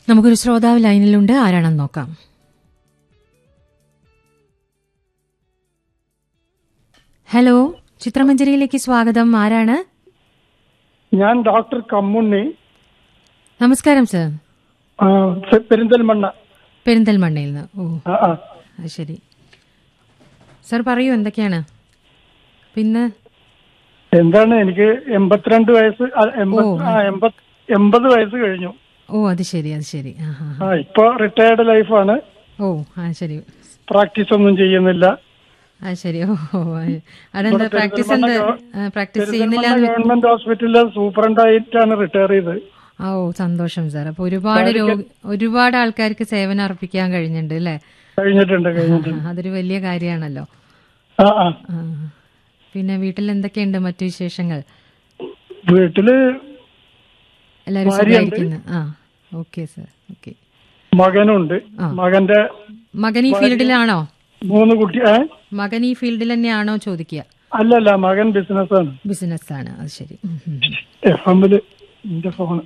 നമുക്കൊരു ശ്രോതാവ് ലൈനിലുണ്ട് ആരാണെന്ന് നോക്കാം ഹലോ ചിത്രമഞ്ജരിയിലേക്ക് സ്വാഗതം ആരാണ് ഞാൻ ഡോക്ടർ കമ്മുണ്ണി നമസ്കാരം സർ ആ, പെ- പെരിന്തൽമണ്ണ പെരിന്തൽമണ്ണയിൽ നിന്ന് ഓ ആ, ആ. അത് ശരി സർ പറയൂ എന്തൊക്കെയാണ് പിന്നെ എന്താണ് എനിക്ക് എൺപത്തിരണ്ട് വയസ്സ് ആ, എൺപത്- ഓ. ആ, എൺപത് എൺപത് വയസ്സ് കഴിഞ്ഞു ഓ അത് ശരി അത് ശരി ആ ഹാ ആ ഇപ്പൊ റിട്ടയർഡ് ലൈഫാണ് ഓ ആ ശരി പ്രാക്ടീസ് ഒന്നും ചെയ്യുന്നില്ല ആ ശരി ഓ ഓ, ആ. അതെന്താ പ്രാക്ടീസ് എന്ത് പ്രാക്ടീസ് ചെയ്യുന്നില്ല പെരിന്തൽമണ്ണ ഗവൺമെന്റ് ഹോസ്പിറ്റലിലെ സൂപ്രണ്ടായിട്ടാണ് റിട്ടയർ ചെയ്തത് ആ ഓ സന്തോഷം സാർ അപ്പൊ ഒരുപാട് രോഗ ഒരുപാട് ആൾക്കാർക്ക് സേവനം അർപ്പിക്കാൻ കഴിഞ്ഞിട്ടുണ്ട് അല്ലേ കഴിഞ്ഞിട്ടുണ്ട് കഴിഞ്ഞിട്ടുണ്ട് അതൊരു വലിയ കാര്യമാണല്ലോ ആ ആ ആ. പിന്നെ വീട്ടിൽ എന്തൊക്കെയുണ്ട് മറ്റു വിശേഷങ്ങൾ വീട്ടില് എല്ലാവരും ഭാര്യയുണ്ട്. സുഖമായിരിക്കുന്നു ആ ഓക്കെ സാർ ഓക്കെ മകനുണ്ട് ആ. മകന്റെ മകൻ ഈ ഫീൽഡിലാണോ മൂന്ന് കുട്ടി ഏ മകൻ ഈ ഫീൽഡിൽ തന്നെയാണോ ചോദിക്കുക അല്ലല്ല മകൻ ബിസിനസ്സാണ് ബിസിനസ് ആണ് അത് ശരി ഉം, ഉം. എഫ് എമ്മില് എന്റെ ഫോണ്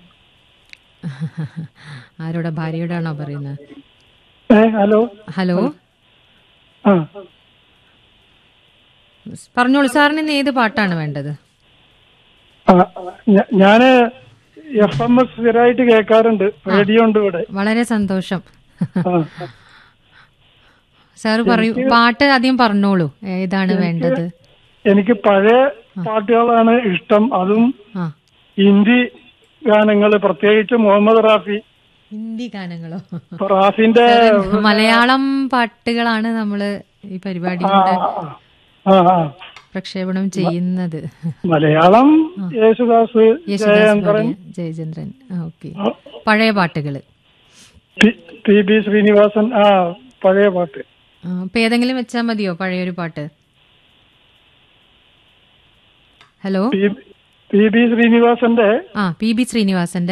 ആരോടാ ഭാര്യയോടാണോ പറയുന്നത് ഏ ഹലോ ഹലോ ആ പറഞ്ഞോളൂ സാറിന് ഇന്ന് ഏത് പാട്ടാണ് വേണ്ടത് ആ, ഞ- ഞാന് എഫ് എം എസ് സ്ഥിരമായിട്ട് കേൾക്കാറുണ്ട് റേഡിയോ ഉണ്ട് ഇവിടെ വളരെ സന്തോഷം ആ. സാർ പറയൂ പാട്ട് ആദ്യം പറഞ്ഞോളൂ ഏതാണ് വേണ്ടത് എനിക്ക് പഴയ പാട്ടുകളാണ് ഇഷ്ടം അതും ആ ഹിന്ദി ഗാനങ്ങൾ പ്രത്യേകിച്ച് മുഹമ്മദ് റാഫി ഹിന്ദി ഗാനങ്ങളോ റാഫിന്റെ മലയാളം പാട്ടുകളാണ് നമ്മള് ഈ ആ, പരിപാടിയിലൂടെ ആ, ആ. പ്രക്ഷേപണം ചെയ്യുന്നത് മലയാളം യേശുദാസ് യേശുദാസ് ജയചന്ദ്രൻ പാടിയ ജയചന്ദ്രൻ ഓക്കെ പഴയ പാട്ടുകള് പി- പി ബി ശ്രീനിവാസൻ ആ പഴയ പാട്ട് ആ, അപ്പൊ ഏതെങ്കിലും വെച്ചാൽ മതിയോ പഴയൊരു പാട്ട് ഹലോ പി- പി ബി ശ്രീനിവാസന്റെ ആ പി ബി ശ്രീനിവാസന്റെ